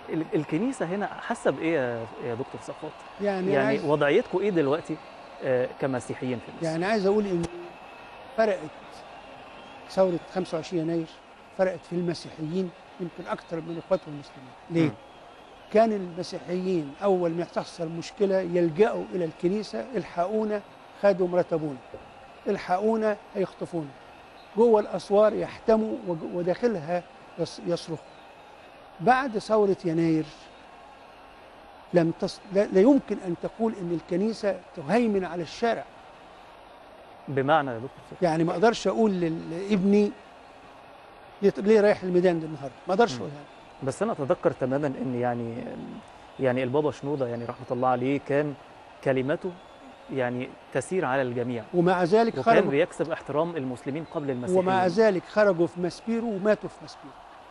ال- الكنيسه هنا حاسه بايه يا- يا دكتور صفوت يعني يعني عايز وضعيتكم ايه دلوقتي آه، كمسيحيين في مصر يعني عايز اقول ان فرقت ثوره 25 يناير فرقت في المسيحيين يمكن اكثر من اخواتهم المسلمين ليه مم. كان المسيحيين اول ما تحصل مشكله يلجأوا الى الكنيسه الحقونا خدوا مرتبونا الحقونا هيخطفونا جوه الاسوار يحتموا وج- وداخلها يص- يصرخوا بعد ثوره يناير لم تص... لا لا يمكن ان تقول ان الكنيسه تهيمن على الشارع بمعنى يا دكتور صفوت يعني ما اقدرش اقول لل- لابني ليه- ليه رايح الميدان ده النهارده ما اقدرش مم. اقولها بس انا اتذكر تماما ان يعني يعني البابا شنوده يعني رحمه الله عليه كان كلمته يعني تسير على الجميع ومع ذلك وكان خرجوا بيكسب احترام المسلمين قبل المسيحيين ومع ذلك خرجوا في مسبيرو وماتوا في مسبيرو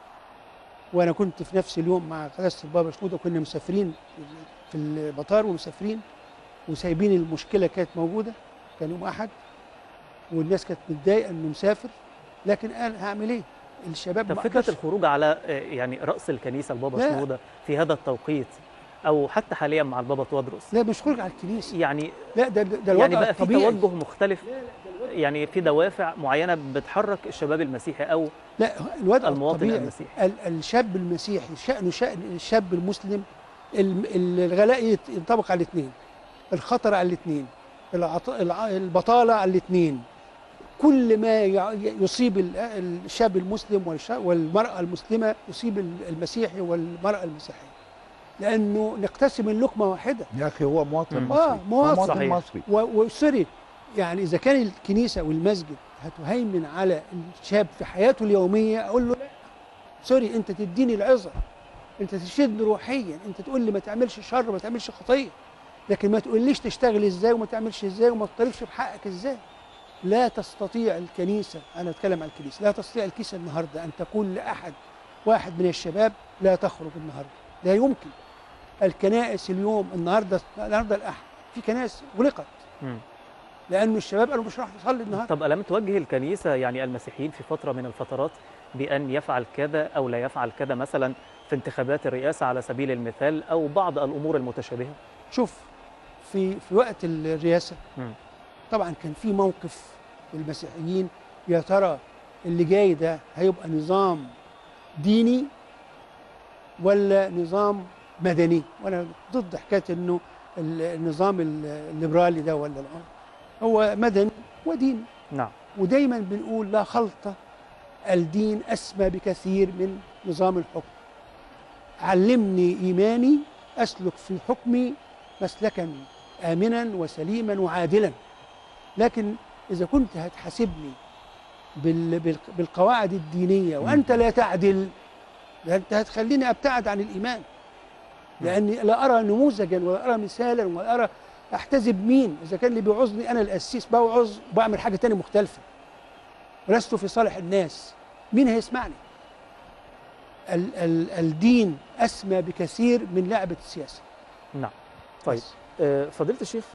وانا كنت في نفس اليوم مع قداسه البابا شنوده كنا مسافرين في المطار ومسافرين وسايبين المشكله كانت موجوده كان يوم احد والناس كانت متضايقه انه مسافر لكن قال هعمل ايه الشباب طب ما فكره قدرش. الخروج على آه، يعني راس الكنيسه البابا لا. شنوده في هذا التوقيت او حتى حاليا مع البابا توادرس لا مش خروج على الكنيسه يعني لا ده ده الوضع يعني بقى في الطبيعي توجه مختلف يعني في دوافع معينه بتحرك الشباب المسيحي او لا الوضع المواطن الطبيعي المسيحي. ال- الشاب المسيحي شأنه شأن الشاب المسلم ال- ال- الغلاء يت- ينطبق على الاثنين الخطر على الاثنين العط- الع- البطالة على الاثنين كل ما يع- يصيب ال- الشاب المسلم والش- والمرأة المسلمة يصيب ال- المسيحي والمرأة المسيحية لأنه نقتسم اللقمة واحدة يا اخي هو مواطن مم. مصري آه، هو مواطن. مواطن صحيح. مصري و- وسوري يعني اذا كان الكنيسه والمسجد هتهيمن على الشاب في حياته اليوميه اقول له لا سوري انت تديني العظه انت تشدني روحيا انت تقول لي ما تعملش شر ما تعملش خطيه لكن ما تقوليش تشتغل ازاي وما تعملش ازاي وما تطالبش بحقك ازاي لا تستطيع الكنيسه انا اتكلم عن الكنيسه لا تستطيع الكنيسه النهارده ان تقول لاحد واحد من الشباب لا تخرج النهارده لا يمكن الكنائس اليوم النهارده النهارده الاحد في كنائس غلقت مم. لانه الشباب قالوا مش راح نصلي النهارده طب ألم توجه الكنيسة يعني المسيحيين في فترة من الفترات بأن يفعل كذا أو لا يفعل كذا مثلا في انتخابات الرئاسة على سبيل المثال أو بعض الأمور المتشابهة؟ شوف في في وقت الرئاسه مم. طبعا كان في موقف للمسيحيين يا ترى اللي جاي ده هيبقى نظام ديني ولا نظام مدني وانا ضد حكايه انه ال- النظام ال- الليبرالي ده ولا العنف هو مدني وديني نعم ودايما بنقول لا خلطة الدين أسمى بكثير من نظام الحكم علمني إيماني أسلك في حكمي مسلكا آمنا وسليما وعادلا لكن إذا كنت هتحاسبني بال- بال- بالقواعد الدينية وأنت لا تعدل ده أنت هتخليني أبتعد عن الإيمان لأني لا أرى نموذجا ولا أرى مثالا ولا أرى احتزب مين اذا كان اللي بيعوزني انا القسيس بوعظ وبعمل حاجه تانية مختلفه ولست في صالح الناس مين هيسمعني ال ال الدين اسمى بكثير من لعبه السياسه نعم طيب بس. آه، فضيلة الشيخ